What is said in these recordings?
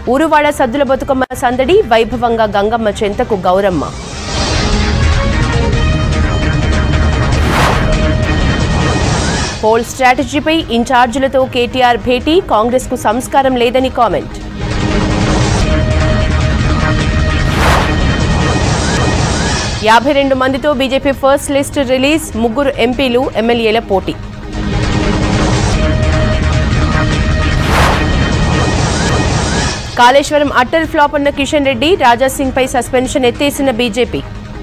ఊరువాడ సద్దుల బతుకమ్మ సందడి వైభవంగా గంగమ్మ చెంతకు గౌరమ్మ పోల్ స్ట్రాటజీపై ఇన్ఛార్జీలతో కేటీఆర్ భేటీ కాంగ్రెస్కు సంస్కారం లేదని కామెంట్ యాభై రెండు మందితో బీజేపీ ఫస్ట్ లిస్ట్ రిలీజ్ ముగ్గురు ఎంపీలు ఎమ్మెల్యేల పోటీ కాళేశ్వరం అట్టర్ ఫ్లాప్ అన్న కిషన్ రెడ్డి రాజాసింగ్ పై సస్పెన్షన్ ఎత్తేసిన బీజేపీ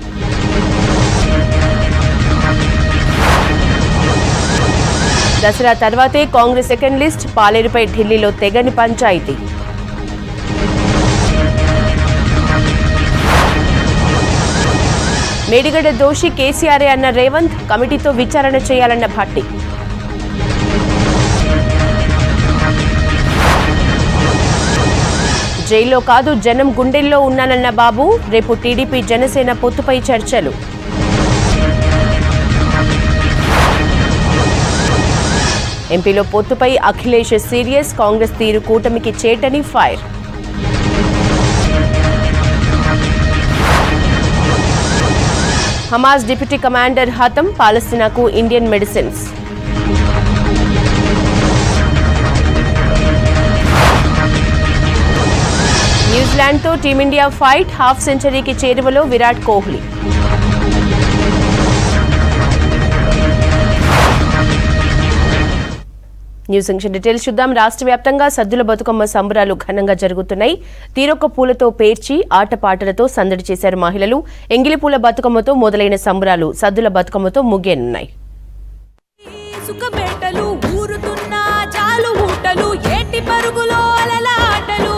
దసరా తర్వాతే కాంగ్రెస్ సెకండ్ లిస్ట్ పాలేరుపై ఢిల్లీలో తెగని పంచాయితీ మేడిగడ్డ దోషి కేసీఆర్ఏ అన్న రేవంత్ కమిటీతో విచారణ చేయాలన్న భట్టి జైల్లో కాదు జనం గుండెల్లో ఉన్నానన్న బాబు రేపు టీడీపీ జనసేన పొత్తుపై చర్చలు ఎంపీలో పొత్తుపై అఖిలేష్ సీరియస్ కాంగ్రెస్ తీరు కూటమికి చేటని ఫైర్ హమాస్ డిప్యూటీ కమాండర్ హతం పాలస్తీనాకు ఇండియన్ మెడిసిన్స్ న్యూజిలాండ్తో టీమిండియా ఫైట్ హాఫ్ సెంచరీకి చేరువలో Virat Kohli news section details చూద్దాం రాష్ట్ర వ్యాప్తంగా సద్దుల బతుకమ్మ సంబరాలు ఘనంగా జరుగుతున్నాయి తీరొక్క పూలతో పేర్చి ఆటపాటలతో సందడి చేశారు మహిళలు ఎంగిలిపూల బతుకమ్మతో మొదలైన సంబరాలు సద్దుల బతుకమ్మతో ముగియనున్నాయి సుఖబేటలు ఊరుతున్న చాలు ఊటలు ఏటి పరుగులో అలలాటలు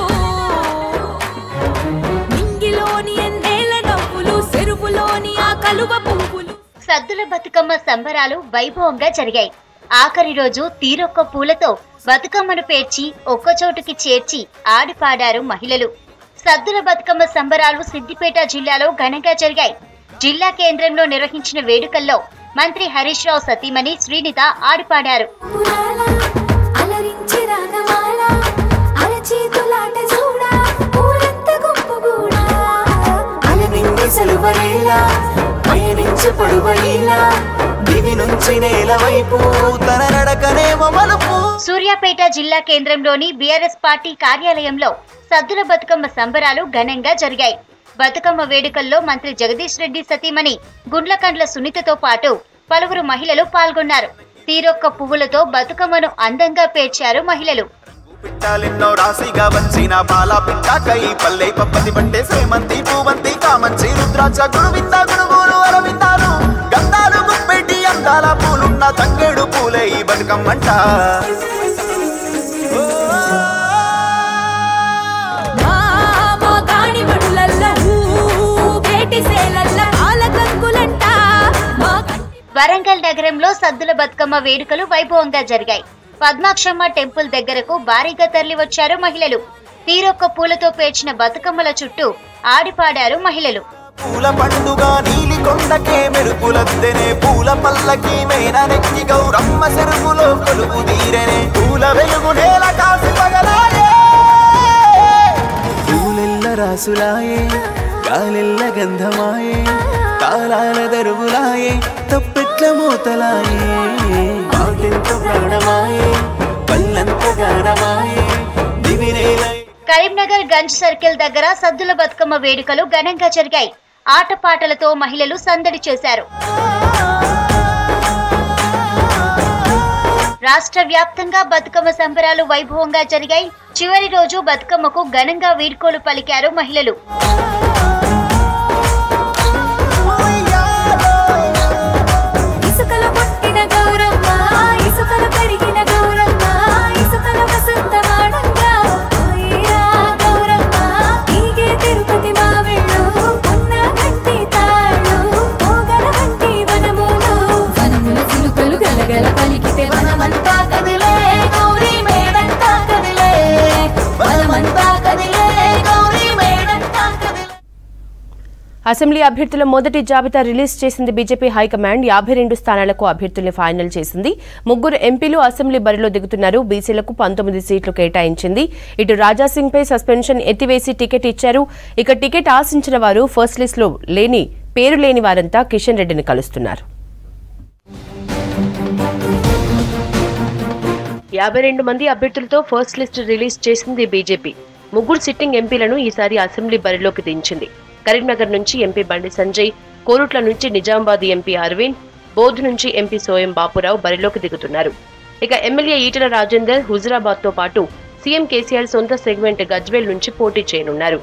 నింగిలోని ఎన్నేళ్ల నవ్వులు చెరువులోని ఆ కలువ పువ్వులు సద్దుల బతుకమ్మ సంబరాలు వైభవంగా జరిగాయి ఆఖరి రోజు తీరొక్క పూలతో బతుకమ్మను పేర్చి ఒక్కచోటుకి చేర్చి ఆడిపాడారు మహిళలు సద్దుల బతుకమ్మ సంబరాలు సిద్దిపేట జిల్లాలో ఘనంగా జరిగాయి జిల్లా కేంద్రంలో నిర్వహించిన వేడుకల్లో మంత్రి హరీష్ రావు సతీమణి శ్రీనిత ఆడిపాడారు పురాల అలరించి రాగమాల అరచేతులాట చూడ ఊరంత గుంపుగూడా అలనింగి సెలువరేలా పయనించు పడువైలా దివి నుంచి నేల వైపు తన నడకనేమో మలుపు సూర్యాపేట జిల్లా కేంద్రంలోని బీఆర్ఎస్ పార్టీ కార్యాలయంలో సద్దుల బతుకమ్మ సంబరాలు ఘనంగా జరిగాయి బతుకమ్మ వేడుకల్లో మంత్రి జగదీష్ రెడ్డి సతీమణి గుండ్లకండ్ల సునీతతో పాటు పలువురు మహిళలు పాల్గొన్నారు తీరొక్క పువ్వులతో బతుకమ్మను అందంగా పేర్చారు మహిళలు పిట్టాలెన్నో రాశిగా వచ్చిన పాల పిట్టాకై పల్లె పప్పతి పట్టే సేమంతి పూవంతి కామంచి రుద్రాక్ష గురువింద గురువులు అరవిందాలు గంధాలు గుప్పెట్టి అందాల పూలున్న తంగేడు పూలే ఈ బతుకమ్మంట మా మా గాని బడులల్ల ఊగేటి సేలల్ల పాలకంకులంట మా కంటి వరంగల్ నగరంలో సద్దుల బతుకమ్మ వేడుకలు వైభవంగా జరిగాయి పద్మాక్షమ్మ టెంపుల్ దగ్గరకు భారీగా తరలి వచ్చారు మహిళలు తీరొక్క పూలతో పేర్చిన బతుకమ్మల చుట్టూ ఆడిపాడారు మహిళలు పూల పండుగ నీలి కొండకే మెరుపులద్దెనే పూల పల్లకి మేన నెక్కి గౌరమ్మ చెరుపులో కొలుపు తీరెనే పూల వెలుగు నేల కాసి పగలాయే పూలెల్ల రాసులాయే గాలెల్ల గంధమాయే కాలాల దరువులాయే తప్పెట్ల మూతలాయే మాటెంత ప్రాణమాయే పల్లంత గానమాయే దివినేల కరీంనగర్ గంజ్ సర్కిల్ దగ్గర సద్దుల బతుకమ్మ వేడుకలు ఘనంగా జరిగాయి ఆటపాటలతో మహిళలు సందడి చేశారు రాష్ట్ర వ్యాప్తంగా బతుకమ్మ సంబరాలు వైభవంగా జరిగాయి చివరి రోజు బతుకమ్మకు ఘనంగా వీడ్కోలు పలికారు మహిళలు ఇసుకలో పుట్టిన గౌరమ్మ ఇసుకలో కడిగిన గౌరమ్మ ఇసుకల వసంతమాడంగా పోయిరా గౌరమ్మ ఈగే తిరుపతి మావిళ్ళు ఉన్న గట్టి తాళ్ళు పోగల వంటి వనములు వనముల చిలుకలు గలగల పలికితే వనమంతా కదిలే గౌరీ మేడంతా కదిలే వనమంతా కదిలే గౌరీ మేడంతా కదిలే అసెంబ్లీ అభ్యర్థుల మొదటి జాబితా రిలీజ్ చేసింది బీజేపీ హైకమాండ్ యాభై రెండు స్థానాలకు అభ్యర్థుల్ని ఫైనల్ చేసింది ముగ్గురు ఎంపీలు అసెంబ్లీ బరిలో దిగుతున్నారు బీసీలకు పంతొమ్మిది సీట్లు కేటాయించింది ఇటు రాజాసింగ్ పై సస్పెన్షన్ ఎత్తివేసి టికెట్ ఇచ్చారు ఇక టికెట్ ఆశించిన వారు ఫస్ట్ లిస్టులో లేని పేరు లేని వారంతా కిషన్ రెడ్డిని కలుస్తున్నారు యాభై రెండు మంది అభ్యర్థులతో ఫస్ట్ లిస్ట్ రిలీజ్ చేసింది బీజేపీ ముగ్గురు సిట్టింగ్ ఎంపీలను ఈసారి అసెంబ్లీ బరిలోకి దించింది కరీంనగర్ నుంచి ఎంపీ బండి సంజయ్ కోరుట్ల నుంచి నిజామాబాద్ ఎంపీ అరవింద్ బోధ్ నుంచి ఎంపీ సోయం బాపురావు బరిలోకి దిగుతున్నారు ఇక ఎమ్మెల్యే ఈటల రాజేందర్ హుజురాబాద్ తో పాటు సీఎం కేసీఆర్ సొంత సెగ్మెంట్ గజ్వేల్ నుంచి పోటీ చేయనున్నారు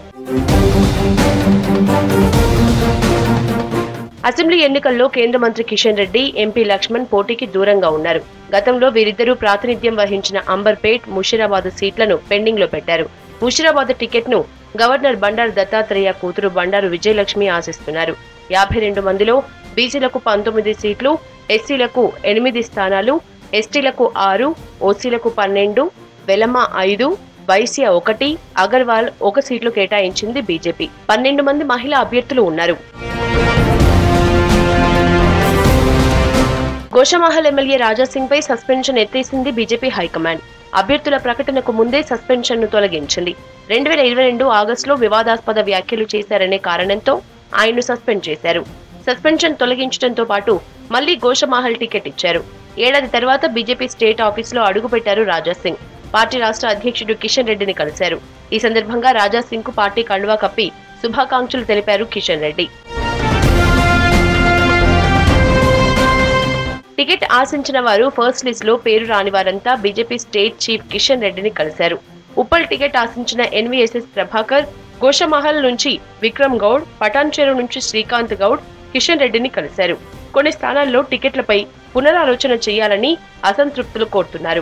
అసెంబ్లీ ఎన్నికల్లో కేంద్ర మంత్రి కిషన్ రెడ్డి ఎంపీ లక్ష్మణ్ పోటీకి దూరంగా ఉన్నారు గతంలో వీరిద్దరూ ప్రాతినిధ్యం వహించిన అంబర్పేట్ ముషిరాబాద్ సీట్లను పెండింగ్ లో పెట్టారు ముషిరాబాద్ టికెట్ ను గవర్నర్ బండారు దత్తాత్రేయ కూతురు బండారు విజయలక్ష్మి ఆశిస్తున్నారు యాభై రెండు మందిలో బీసీలకు పంతొమ్మిది సీట్లు ఎస్సీలకు ఎనిమిది స్థానాలు ఎస్టీలకు ఆరు ఓసీలకు పన్నెండు వెలమ ఐదు వైశ్య ఒకటి అగర్వాల్ ఒక సీట్లు కేటాయించింది బీజేపీ పన్నెండు మంది మహిళా అభ్యర్థులు ఉన్నారు గోషమహల్ ఎమ్మెల్యే రాజాసింగ్ పై సస్పెన్షన్ ఎత్తేసింది బీజేపీ హైకమాండ్ అభ్యర్థుల ప్రకటనకు ముందే సస్పెన్షన్ ను తొలగించింది రెండు వేల ఇరవై రెండు ఆగస్టులో వివాదాస్పద వ్యాఖ్యలు చేశారనే కారణంతో ఆయన్ను సస్పెండ్ చేశారు సస్పెన్షన్ తొలగించడంతో పాటు మళ్లీ గోషమహల్ టికెట్ ఇచ్చారు ఏడాది తర్వాత బీజేపీ స్టేట్ ఆఫీసులో అడుగుపెట్టారు రాజాసింగ్ పార్టీ రాష్ట్ర అధ్యక్షుడు కిషన్ రెడ్డిని కలిశారు ఈ సందర్భంగా రాజాసింగ్ కు పార్టీ కండువా కప్పి శుభాకాంక్షలు తెలిపారు కిషన్ రెడ్డి టికెట్ ఆశించిన వారు ఫస్ట్ లిస్ట్ లో పేరు రాని వారంతా బీజేపీ స్టేట్ చీఫ్ కిషన్ రెడ్డిని కలిశారు ఉప్పల్ టికెట్ ఆశించిన ఎన్వీఎస్ఎస్ ప్రభాకర్ గోషమహల్ నుంచి విక్రమ్ గౌడ్ పటాన్చెరు నుంచి శ్రీకాంత్ గౌడ్ కిషన్ రెడ్డిని కలిశారు కొన్ని స్థానాల్లో టికెట్లపై పునరాలోచన చేయాలని అసంతృప్తులు కోరుతున్నారు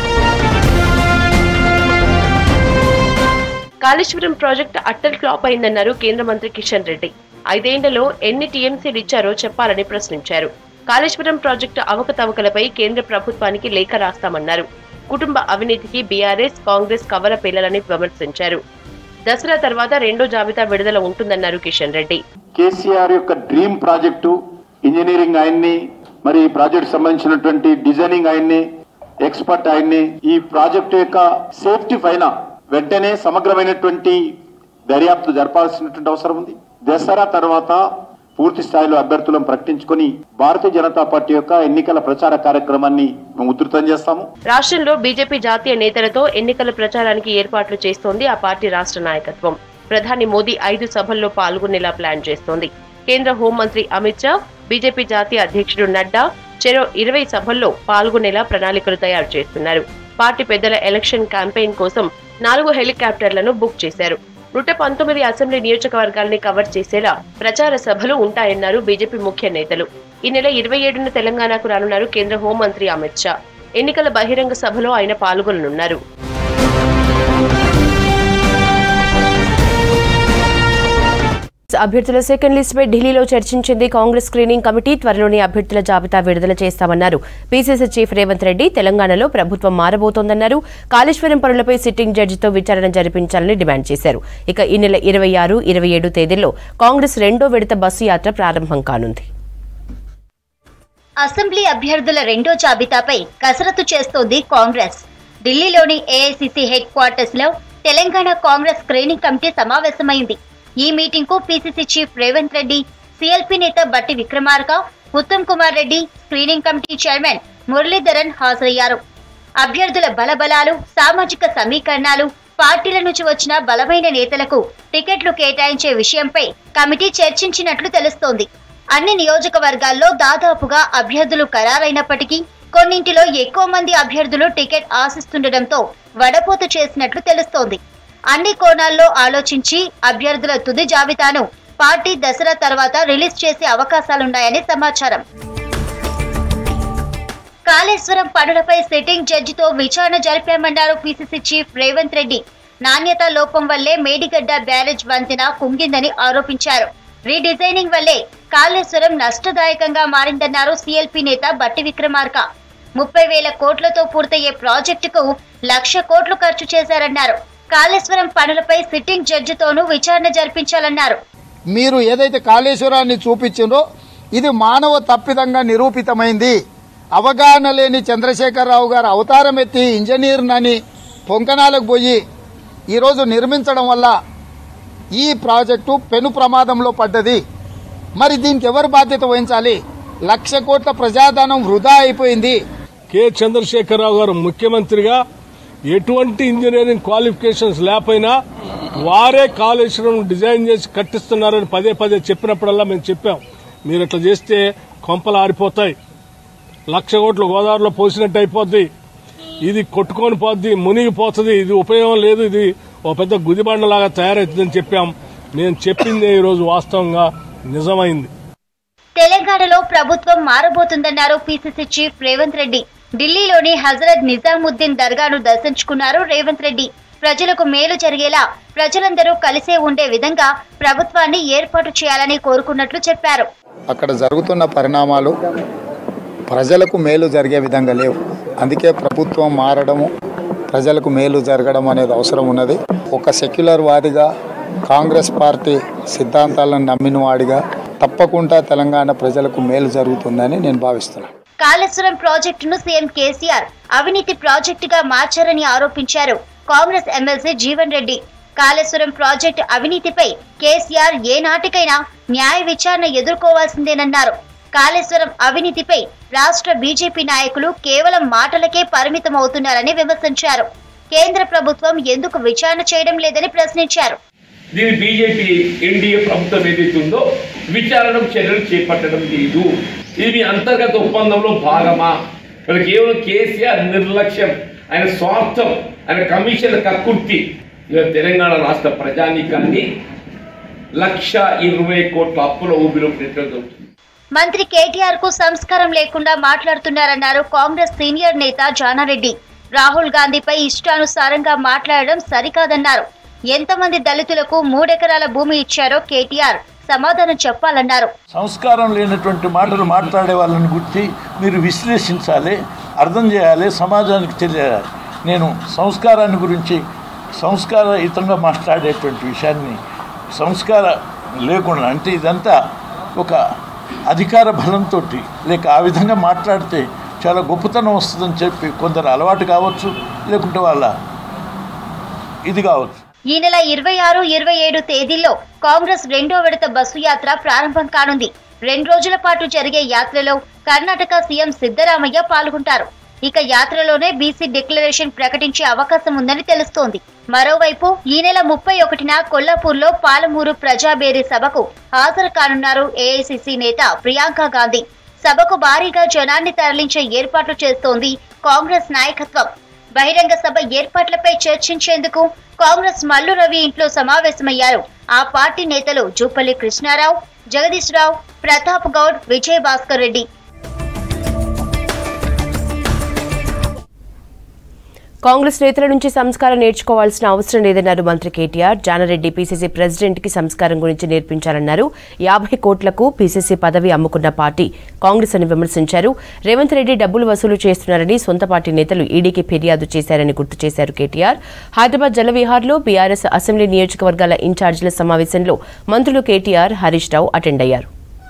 కాళేశ్వరం ప్రాజెక్టు అట్టల్ ఫ్లాప్ అయిందన్నారు కేంద్ర మంత్రి కిషన్ రెడ్డి ఐదేళ్లలో ఎన్ని టీఎంసీలు ఇచ్చారో చెప్పాలని ప్రశ్నించారు కాళేశ్వరం ప్రాజెక్టు అవకతవకలపై కేంద్ర ప్రభుత్వానికి లేఖ రాస్తామన్నారు కుటుంబ అవినీతికి బీఆర్ఎస్ కాంగ్రెస్ కవల పిల్లలని విమర్శించారు దసరా తర్వాత రెండో జాబితా విడుదల ఉంటుందన్నారు కిషన్ రెడ్డి కేసీఆర్ యొక్క డ్రీమ్ ప్రాజెక్టు ఇంజనీరింగ్ ఆయన్ని మరి ఈ ప్రాజెక్ట్ సంబంధించినటువంటి డిజైనింగ్ ఆయన్ని ఎక్స్పర్ట్ ఆయన్ని ఈ ప్రాజెక్టు యొక్క సేఫ్టీ పైన వెంటనే సమగ్రమైనటువంటి దర్యాప్తు జరపాల్సినటువంటి అవసరం ఉంది దసరా తర్వాత పూర్తి స్థాయిలో అభ్యర్థులను ప్రకటించుకొని భారతీయ జనతా పార్టీ యొక్క ఎన్నికల ప్రచార కార్యక్రమాన్ని మేము ఉధృతం చేస్తాము రాష్ట్రంలో బీజేపీ జాతీయ నేతలతో ఎన్నికల ప్రచారానికి ఏర్పాట్లు చేస్తోంది ఆ పార్టీ రాష్ట్ర నాయకత్వం ప్రధాని మోదీ ఐదు సభల్లో పాల్గొనేలా ప్లాన్ చేస్తోంది కేంద్ర హోంమంత్రి అమిత్ షా బీజేపీ జాతీయ అధ్యక్షుడు నడ్డా చెరో ఇరవై సభల్లో పాల్గొనేలా ప్రణాళికలు తయారు చేస్తున్నారు పార్టీ పెద్దల ఎలక్షన్ క్యాంపెయిన్ కోసం నాలుగు హెలికాప్టర్లను బుక్ చేశారు నూట పంతొమ్మిది అసెంబ్లీ నియోజకవర్గాల్ని కవర్ చేసేలా ప్రచార సభలు ఉంటాయన్నారు బీజేపీ ముఖ్య నేతలు ఈ నెల ఇరవై ఏడున తెలంగాణకు రానున్నారు కేంద్ర హోంమంత్రి అమిత్ షా ఎన్నికల బహిరంగ సభలో ఆయన పాల్గొననున్నారు అభ్యర్థుల సెకండ్ లిస్ట్ పై ఢిల్లీలో చర్చించింది కాంగ్రెస్ స్క్రీనింగ్ కమిటీ త్వరలోనే అభ్యర్థుల జాబితా విడుదల చేస్తామన్నారు పీసీసీ చీఫ్ రేవంత్ రెడ్డి తెలంగాణలో ప్రభుత్వం మారబోతోందన్నారు కాళేశ్వరం పనులపై సిట్టింగ్ జడ్జితో విచారణ జరిపించాలని డిమాండ్ చేశారు ఇక ఈ నెల ఇరవై ఆరు ఇరవై ఏడు తేదీల్లో కాంగ్రెస్ రెండో విడత బస్సు యాత్ర ప్రారంభం కానుంది అసెంబ్లీ అభ్యర్థుల రెండో జాబితాపై కసరత్తు చేస్తోంది కాంగ్రెస్ ఢిల్లీలోని ఏఐసిసి హెడ్ క్వార్టర్స్ లో తెలంగాణ కాంగ్రెస్ స్క్రీనింగ్ కమిటీ సమావేశమైంది ఈ మీటింగ్ కు PCC chief Revanth Reddy CLP నేత Bhatti Vikramarka Uttam Kumar Reddy screening committee chairman Muralidharan హాజరయ్యారు అభ్యర్థుల బలబలాలు సామాజిక సమీకరణాలు పార్టీల నుంచి వచ్చిన బలమైన నేతలకు టికెట్లు కేటాయించే విషయంపై కమిటీ చర్చించినట్లు తెలుస్తోంది అన్ని నియోజకవర్గాల్లో దాదాపుగా అభ్యర్థులు ఖరారైనప్పటికీ కొన్నింటిలో ఎక్కువ మంది అభ్యర్థులు టికెట్ ఆశిస్తుండటంతో వడపోత చేసినట్లు తెలుస్తోంది అన్ని కోణాల్లో ఆలోచించి అభ్యర్థుల తుది జాబితాను పార్టీ దసరా తర్వాత రిలీజ్ చేసే అవకాశాలున్నాయని సమాచారం కాళేశ్వరం పనులపై సిట్టింగ్ జడ్జితో విచారణ జరిపామన్నారు పిసిసి చీఫ్ రేవంత్ రెడ్డి నాణ్యత లోపం వల్లే మేడిగడ్డ బ్యారేజ్ వంతెన కుంగిందని ఆరోపించారు రీడిజైనింగ్ వల్లే కాళేశ్వరం నష్టదాయకంగా మారిందన్నారు సిఎల్పి నేత బట్టి విక్రమార్క ముప్పై వేల కోట్లతో పూర్తయ్యే ప్రాజెక్టుకు లక్ష కోట్లు ఖర్చు చేశారన్నారు కాళేశ్వరం పనులపై సిట్టింగ్ జడ్జితోనూ విచారణ జరిపించాలన్నారు మీరు ఏదైతే కాళేశ్వరాన్ని చూపించిందో ఇది మానవ తప్పిదంగా నిరూపితమైంది అవగాహన లేని చంద్రశేఖరరావు గారు అవతారం ఎత్తి ఇంజనీర్నని పొంకనాలకు పోయి ఈరోజు నిర్మించడం వల్ల ఈ ప్రాజెక్టు పెను ప్రమాదంలో పడ్డది మరి దీనికి ఎవరు బాధ్యత వహించాలి లక్ష కోట్ల ప్రజాధనం వృధా అయిపోయింది కె చంద్రశేఖరరావు గారు ముఖ్యమంత్రిగా ఎటువంటి ఇంజనీరింగ్ క్వాలిఫికేషన్స్ లేకపోయినా వారే కాళేశ్వరం డిజైన్ చేసి కట్టిస్తున్నారని పదే పదే చెప్పినప్పుడల్లా మేము చెప్పాం మీరు ఇట్లా చేస్తే కొంపలు ఆరిపోతాయి లక్ష కోట్లు గోదావరిలో పోసినట్టు అయిపోద్ది ఇది కొట్టుకొని పోద్ది మునిగిపోతుంది ఇది ఉపయోగం లేదు ఇది ఒక పెద్ద గుదిబండలాగా తయారవుతుందని చెప్పాం మేము చెప్పింది ఈరోజు వాస్తవంగా నిజమైంది తెలంగాణలో ప్రభుత్వం మారబోతుందన్నారు పీసీసీ చీఫ్ రేవంత్ రెడ్డి ఢిల్లీలోని హజరత్ నిజాముద్దీన్ దర్గాను దర్శించుకున్నారు రేవంత్ రెడ్డి ప్రజలకు మేలు జరిగేలా ప్రజలందరూ కలిసే ఉండే విధంగా ప్రభుత్వాన్ని ఏర్పాటు చేయాలని కోరుకున్నట్లు చెప్పారు అక్కడ జరుగుతున్న పరిణామాలు ప్రజలకు మేలు జరిగే విధంగా లేవు అందుకే ప్రభుత్వం మారడము ప్రజలకు మేలు జరగడం అనేది అవసరం ఉన్నది ఒక సెక్యులర్ వాదిగా కాంగ్రెస్ పార్టీ సిద్ధాంతాలను నమ్మిన వాడిగా తప్పకుండా తెలంగాణ ప్రజలకు మేలు జరుగుతుందని నేను భావిస్తున్నాను కాళేశ్వరం ప్రాజెక్టును సీఎం కేసీఆర్ అవినీతి ప్రాజెక్టుగా మార్చారని ఆరోపించారు కాంగ్రెస్ ఎమ్మెల్సీ జీవన్ రెడ్డి కాళేశ్వరం ప్రాజెక్టు అవినీతిపై కేసీఆర్ ఏ నాటికైనా న్యాయ విచారణ ఎదుర్కోవాల్సిందేనన్నారు కాళేశ్వరం అవినీతిపై రాష్ట్ర బీజేపీ నాయకులు కేవలం మాటలకే పరిమితమవుతున్నారని విమర్శించారు కేంద్ర ప్రభుత్వం ఎందుకు విచారణ చేయడం లేదని ప్రశ్నించారు దీని బీజేపీ ఎన్డీఏ ప్రభుత్వం ఏదైతే ఉందో విచారణ చర్యలు చేపట్టడం లేదు ఇది మీ అంతర్గత ఒప్పందంలో భాగమా మరి కేవలం కేసీఆర్ నిర్లక్ష్యం ఆయన స్వార్థం ఆయన కమిషన్ కక్కుర్తి ఇలా తెలంగాణ రాష్ట్ర ప్రజానీకాన్ని లక్ష ఇరవై కోట్ల అప్పుల ఊబిలో పెట్టడం మంత్రి కేటీఆర్ కు సంస్కారం లేకుండా మాట్లాడుతున్నారన్నారు కాంగ్రెస్ సీనియర్ నేత జానారెడ్డి రాహుల్ గాంధీపై ఇష్టానుసారంగా మాట్లాడడం సరికాదన్నారు ఎంతమంది దళితులకు మూడెకరాల భూమి ఇచ్చారో కేటీఆర్ సమాధానం చెప్పాలన్నారు సంస్కారం లేనటువంటి మాటలు మాట్లాడే వాళ్ళని గుర్తి మీరు విశ్లేషించాలి అర్థం చేయాలి సమాజానికి తెలియాలి నేను సంస్కారాన్ని గురించి సంస్కారయుతంగా మాట్లాడేటువంటి విషయాన్ని సంస్కార లేకుండా అంటే ఇదంతా ఒక అధికార బలంతో లేక ఆ విధంగా మాట్లాడితే చాలా గొప్పతనం వస్తుందని చెప్పి కొందరు అలవాటు కావచ్చు లేకుంటే వాళ్ళ ఇది కావచ్చు ఈ నెల ఇరవై ఆరు ఇరవై ఏడు తేదీల్లో కాంగ్రెస్ రెండో విడత బస్సు యాత్ర ప్రారంభం కానుంది రెండు రోజుల పాటు జరిగే యాత్రలో కర్ణాటక సీఎం సిద్దరామయ్య పాల్గొంటారు ఇక యాత్రలోనే బీసీ డిక్లరేషన్ ప్రకటించే అవకాశం ఉందని తెలుస్తోంది మరోవైపు ఈ నెల ముప్పై ఒకటిన కొల్లాపూర్లో పాలమూరు ప్రజాబేరీ సభకు హాజరు కానున్నారు ఏఐసిసి నేత ప్రియాంక గాంధీ సభకు భారీగా జనాన్ని తరలించే ఏర్పాట్లు చేస్తోంది కాంగ్రెస్ నాయకత్వం బహిరంగ సభ ఏర్పాట్లపై చర్చించేందుకు కాంగ్రెస్ మల్లు రవి ఇంట్లో సమావేశమయ్యారు ఆ పార్టీ నేతలు జూపల్లి కృష్ణారావు జగదీష్ రావు ప్రతాప్ గౌడ్ విజయ్ భాస్కర్ రెడ్డి కాంగ్రెస్ నేతల నుంచి సంస్కారం నేర్చుకోవాల్సిన అవసరం లేదన్నారు మంత్రి కేటీఆర్ జానారెడ్డి పీసీసీ ప్రెసిడెంట్ కి సంస్కారం గురించి నేర్పించారన్నారు యాభై కోట్లకు పీసీసీ పదవి అమ్ముకున్న పార్టీ కాంగ్రెస్ అని విమర్శించారు రేవంత్ రెడ్డి డబ్బులు వసూలు చేస్తున్నారని సొంత పార్టీ నేతలు ఈడీకి ఫిర్యాదు చేశారని గుర్తు చేశారు కేటీఆర్ హైదరాబాద్ జలవిహార్లో బీఆర్ఎస్ అసెంబ్లీ నియోజకవర్గాల ఇన్ఛార్జీల సమావేశంలో మంత్రులు కేటీఆర్ హరీష్ రావు అటెండ్ అయ్యారు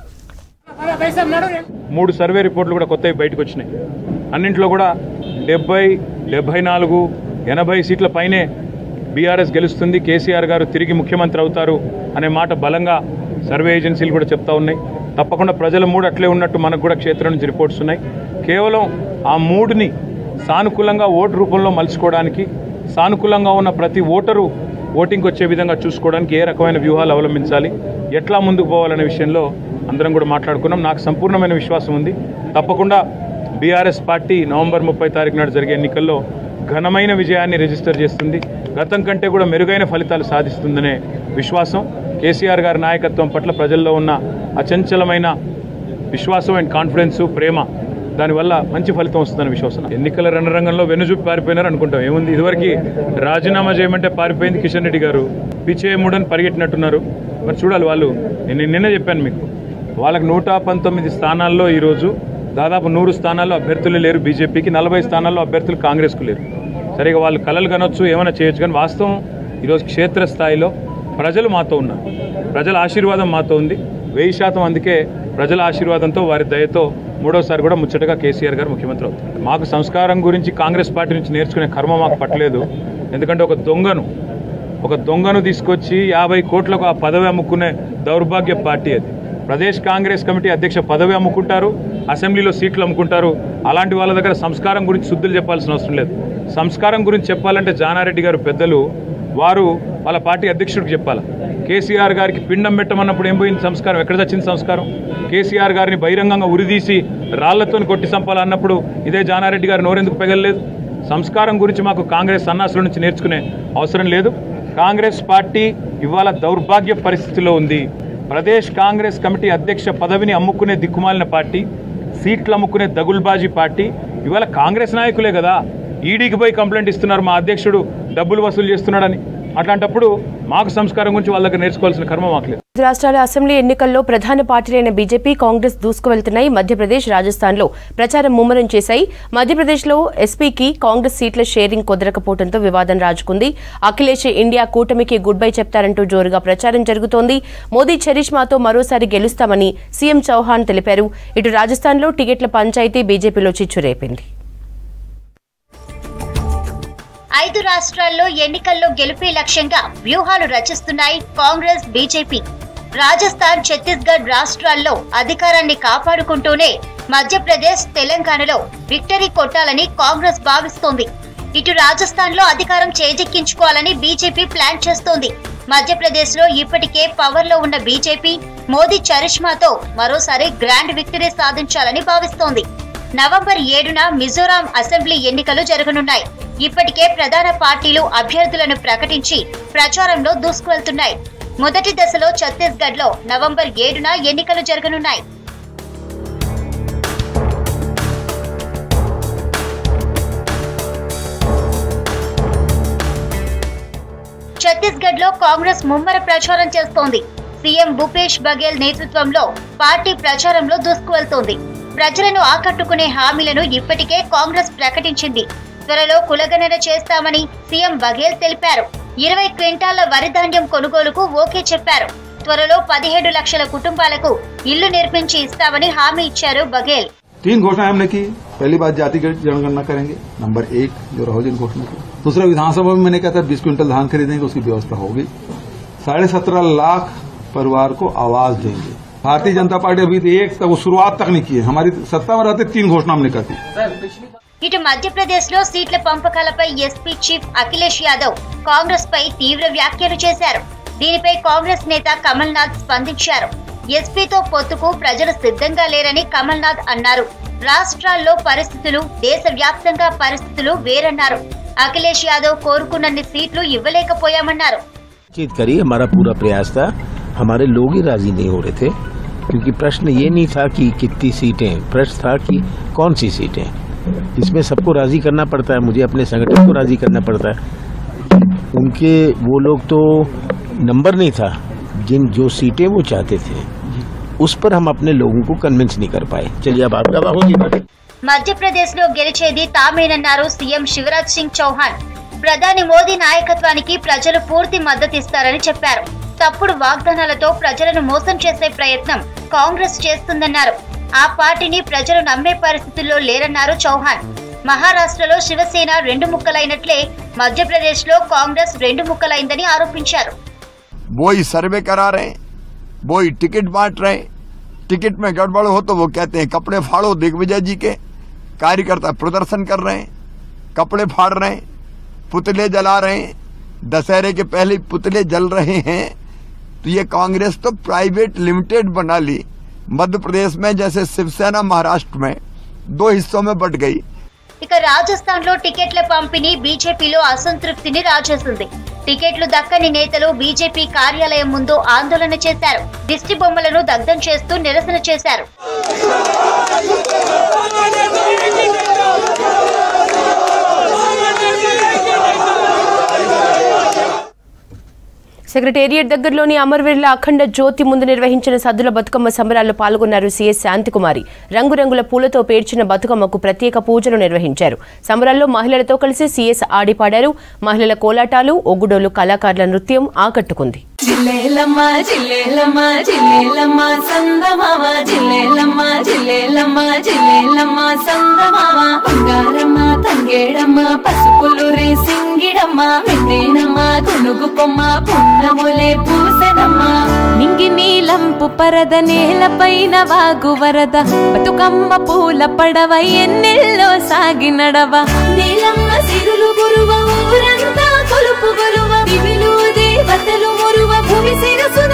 మూడు సర్వే రిపోర్ట్లు కూడా కొత్తవి బయటకు వచ్చినాయి అన్నింటిలో కూడా డెబ్బై డెబ్బై నాలుగు ఎనభై సీట్ల పైనే బీఆర్ఎస్ గెలుస్తుంది కేసీఆర్ గారు తిరిగి ముఖ్యమంత్రి అవుతారు అనే మాట బలంగా సర్వే ఏజెన్సీలు కూడా చెప్తా ఉన్నాయి తప్పకుండా ప్రజల మూడు అట్లే ఉన్నట్టు మనకు కూడా క్షేత్రం నుంచి రిపోర్ట్స్ ఉన్నాయి కేవలం ఆ మూడుని సానుకూలంగా ఓటు రూపంలో మలుచుకోవడానికి సానుకూలంగా ఉన్న ప్రతి ఓటరు ఓటింగ్కి వచ్చే విధంగా చూసుకోవడానికి ఏ రకమైన వ్యూహాలు అవలంబించాలి ఎట్లా ముందుకు పోవాలనే విషయంలో అందరం కూడా మాట్లాడుకున్నాం నాకు సంపూర్ణమైన విశ్వాసం ఉంది తప్పకుండా బీఆర్ఎస్ పార్టీ నవంబర్ ముప్పై తారీఖు నాడు జరిగే ఎన్నికల్లో ఘనమైన విజయాన్ని రిజిస్టర్ చేస్తుంది గతం కంటే కూడా మెరుగైన ఫలితాలు సాధిస్తుందనే విశ్వాసం కేసీఆర్ గారి నాయకత్వం పట్ల ప్రజల్లో ఉన్న అచంచలమైన విశ్వాసం అండ్ కాన్ఫిడెన్స్ ప్రేమ దానివల్ల మంచి ఫలితం వస్తుందని విశ్వాసం ఎన్నికల రణరంగంలో వెనుజూపి పారిపోయినారు అనుకుంటాం ఏముంది ఇదివరకు రాజీనామా చేయమంటే పారిపోయింది కిషన్ రెడ్డి గారు పిచ్చేయముడని పరిగెట్టినట్టున్నారు మరి చూడాలి వాళ్ళు నేను నిన్న చెప్పాను మీకు వాళ్ళకి నూట పంతొమ్మిది స్థానాల్లో ఈరోజు దాదాపు నూరు స్థానాల్లో అభ్యర్థులు లేరు బీజేపీకి నలభై స్థానాల్లో అభ్యర్థులు కాంగ్రెస్కు లేరు సరిగా వాళ్ళు కలలు కనొచ్చు ఏమైనా చేయొచ్చు కానీ వాస్తవం ఈరోజు క్షేత్రస్థాయిలో ప్రజలు మాతో ఉన్నారు ప్రజల ఆశీర్వాదం మాతో ఉంది వెయ్యి శాతం అందుకే ప్రజల ఆశీర్వాదంతో వారి దయతో మూడోసారి కూడా ముచ్చటగా కేసీఆర్ గారు ముఖ్యమంత్రి అవుతారు మాకు సంస్కారం గురించి కాంగ్రెస్ పార్టీ నుంచి నేర్చుకునే కర్మ మాకు పట్టలేదు ఎందుకంటే ఒక దొంగను ఒక దొంగను తీసుకొచ్చి యాభై కోట్లకు ఆ పదవి అమ్ముకునే దౌర్భాగ్య పార్టీ అది ప్రదేశ్ కాంగ్రెస్ కమిటీ అధ్యక్ష పదవి అమ్ముకుంటారు అసెంబ్లీలో సీట్లు అమ్ముకుంటారు అలాంటి వాళ్ళ దగ్గర సంస్కారం గురించి శుద్ధులు చెప్పాల్సిన అవసరం లేదు సంస్కారం గురించి చెప్పాలంటే జానారెడ్డి గారు పెద్దలు వారు వాళ్ళ పార్టీ అధ్యక్షుడికి చెప్పాలి కేసీఆర్ గారికి పిండం పెట్టమన్నప్పుడు ఏం పోయింది సంస్కారం ఎక్కడ చచ్చింది సంస్కారం కేసీఆర్ గారిని బహిరంగంగా ఉరిదీసి రాళ్లతో కొట్టి చంపాలన్నప్పుడు ఇదే జానారెడ్డి గారు నోరెందుకు పెగలలేదు సంస్కారం గురించి మాకు కాంగ్రెస్ సన్నాసుల నుంచి నేర్చుకునే అవసరం లేదు కాంగ్రెస్ పార్టీ ఇవాళ దౌర్భాగ్య పరిస్థితిలో ఉంది ప్రదేశ్ కాంగ్రెస్ కమిటీ అధ్యక్ష పదవిని అమ్ముకునే దిక్కుమాలిన పార్టీ సీట్లు అమ్ముకునే దగుల్బాజీ పార్టీ ఇవాళ కాంగ్రెస్ నాయకులే కదా ఈడీకి పోయి కంప్లైంట్ ఇస్తున్నారు మా అధ్యక్షుడు డబ్బులు వసూలు చేస్తున్నాడని అట్లాంటప్పుడు మాకు సంస్కారం గురించి వాళ్ళ దగ్గర నేర్చుకోవాల్సిన కర్మ మాకు లేదు ఐదు రాష్ట్రాల అసెంబ్లీ ఎన్నికల్లో ప్రధాన పార్టీలైన బీజేపీ కాంగ్రెస్ దూసుకువెళ్తున్నాయి మధ్యప్రదేశ్ రాజస్థాన్లో ప్రచారం ముమ్మరం చేశాయి మధ్యప్రదేశ్లో ఎస్పీకి కాంగ్రెస్ సీట్ల షేరింగ్ కుదరకపోవడంతో వివాదం రాజుకుంది అఖిలేష్ ఇండియా కూటమికి గుడ్ బై చెప్తారంటూ జోరుగా ప్రచారం జరుగుతోంది మోదీ చరిష్మాతో మరోసారి గెలుస్తామని సీఎం చౌహాన్ తెలిపారు ఇటు రాజస్థాన్లో టికెట్ల పంచాయతీ బీజేపీలో చిచ్చు రేపింది ఐదు రాష్ట్రాల్లో ఎన్నికల్లో గెలుపే లక్ష్యంగా వ్యూహాలు రచిస్తున్నాయి కాంగ్రెస్ బీజేపీ రాజస్థాన్ ఛత్తీస్గఢ్ రాష్ట్రాల్లో అధికారాన్ని కాపాడుకుంటూనే మధ్యప్రదేశ్ తెలంగాణలో విక్టరీ కొట్టాలని కాంగ్రెస్ భావిస్తోంది ఇటు రాజస్థాన్ లో అధికారం చేజెక్కించుకోవాలని బీజేపీ ప్లాన్ చేస్తోంది మధ్యప్రదేశ్ లో ఇప్పటికే పవర్ లో ఉన్న బీజేపీ మోదీ చరిష్మాతో మరోసారి గ్రాండ్ విక్టరీ సాధించాలని భావిస్తోంది నవంబర్ ఏడున మిజోరాం అసెంబ్లీ ఎన్నికలు జరగనున్నాయి ఇప్పటికే ప్రధాన పార్టీలు అభ్యర్థులను ప్రకటించి ప్రచారంలో దూసుకువెళ్తున్నాయి మొదటి దశలో ఛత్తీస్గఢ్ లో నవంబర్ ఏడున ఎన్నికలు జరగనున్నాయి ఛత్తీస్గఢ్ లో కాంగ్రెస్ ముమ్మర ప్రచారం చేస్తోంది సీఎం భూపేష్ బఘేల్ నేతృత్వంలో పార్టీ ప్రచారంలో దూసుకువెళ్తోంది ప్రజలను ఆకట్టుకునే హామీలను ఇప్పటికే కాంగ్రెస్ ప్రకటించింది త్వరలో కులగణన చేస్తామని సీఎం బఘేల్ తెలిపారు ఇరవై క్వింటాల వరి ధాన్యం కొనుగోలుకు ఓకే చెప్పారు త్వరలో పదిహేడు లక్షల కుటుంబాలకు ఇల్లు నిర్మించి ఇస్తామని హామీ ఇచ్చారు బఘేల్ तीन घोषणाएं हमने की पहली बात जातिगत जनगणना करेंगे नंबर एक जो राहुल जी ने घोषणा की दूसरा विधानसभा में मैंने कहा था बीस क्विंटल धान खरीदेंगे उसकी व्यवस्था होगी साढ़े सत्रह लाख परिवार को आवास देंगे भारतीय जनता पार्टी अभी एक तक वो शुरुआत तक नहीं की है हमारी सत्ता में रहते तीन घोषणा हमने कर दी ఇటు మధ్యప్రదేశ్ లో సీట్ల పంపకాలపై ఎస్పీ చీఫ్ అఖిలేష్ యాదవ్ కాంగ్రెస్ పై తీవ్ర వ్యాఖ్యలు చేశారు దీనిపై కాంగ్రెస్ నేత కమల్ నాథ్ స్పందించారు ఎస్పీతో పొత్తుకు ప్రజలు సిద్ధంగా లేరని కమల్ నాథ్ అన్నారు రాష్ట్రాల్లో పరిస్థితులు దేశవ్యాప్తంగా పరిస్థితులు వేరన్నారు అఖిలేష్ యాదవ్ కోరుకున్నన్ని సీట్లు ఇవ్వలేకపోయామన్నారు बातचीत करी हमारा पूरा प्रयास था हमारे लोग ही राजी नहीं हो रहे थे क्योंकि प्रश्न ये नहीं था कि कितनी सीटें प्रश्न था कि कौन सी सीटें इसमें सबको राजी करना पड़ता है मुझे अपने संगठन को राजी करना पड़ता है उनके वो लोग तो नंबर नहीं था जिन जो सीटें वो चाहते थे उस पर हम अपने लोगों को कन्विंस नहीं कर पाए चलिए अब आपका होगी మధ్యప్రదేశ్ లో గెలిచేది తామేనన్నారు సీఎం శివరాజ్ సింగ్ చౌహాన్ ప్రధాని మోదీ నాయకత్వానికి ప్రజలు పూర్తి మద్దతిస్తారని చెప్పారు తప్పుడు వాగ్దానాలతో ప్రజలను మోసం చేసే ప్రయత్నం కాంగ్రెస్ చేస్తుందన్నారు ఆ పార్టీని ప్రజలు నమ్మే పరిస్థితుల్లో లేరన్నారు చౌహాన్ మహారాష్ట్రలో శివసేన రెండు ముక్కలైనట్లే మధ్యప్రదేశ్ లో కాంగ్రెస్ రెండు ముక్కలైందని ఆరోపించారు वो ही सर्वे करा रहे हैं वो ही टिकट बांट रहे हैं टिकट में गड़बड़ हो तो वो कहते हैं कपड़े फाड़ो दिग्विजय जी के कार्यकर्ता प्रदर्शन कर रहे हैं कपड़े फाड़ रहे हैं पुतले जला रहे हैं दशहरे के पहले पुतले जल रहे हैं तो ये कांग्रेस तो प्राइवेट लिमिटेड बना ली मध्य प्रदेश में जैसे शिवसेना महाराष्ट्र में दो हिस्सों में बट गई ఇక రాజస్థాన్ లో టికెట్ల పంపిణీ బీజేపీలో అసంతృప్తిని రాజేసింది టికెట్లు దక్కని నేతలు బీజేపీ కార్యాలయం ముందు ఆందోళన చేశారు దిష్టి బొమ్మలను దగ్ధం చేస్తూ నిరసన చేశారు సెక్రటేరియట్ దగ్గరలోని అమర్వీర్ల అఖండ జ్యోతి ముందు నిర్వహించిన సద్దుల బతుకమ్మ సంబరాల్లో పాల్గొన్నారు సీఎస్ శాంతికుమారి రంగురంగుల పూలతో పేర్చిన బతుకమ్మకు ప్రత్యేక పూజలు నిర్వహించారు సంబరాల్లో మహిళలతో కలిసి సీఎస్ ఆడిపాడారు మహిళల కోలాటాలు ఒగ్గుడోలు కళాకారుల నృత్యం ఆకట్టుకుంది జిల్లేలమ్మ జిల్లేలమ్మ జిల్లేలమ్మ సందమామ జిల్లేలమ్మ జిల్లేలమ్మ జిల్లేలమ్మ సందమామ బంగారమ్మ తంగేడమ్మ పసుపులు రే సింగిడమ్మ వెండేనమ్మ గునుగు కొమ్మ పున్నములే పూసెనమ్మ నింగి నీలంపు పరద నేలపైన వాగు వరద బతుకమ్మ పూల పడవ ఎన్నెల్లో సాగి నడవ నీలమ్మ సిరులు గురువ ఊరంతా కొలుపు గొలువ దివిలు దేవతలు మురువ భూమి శిరసు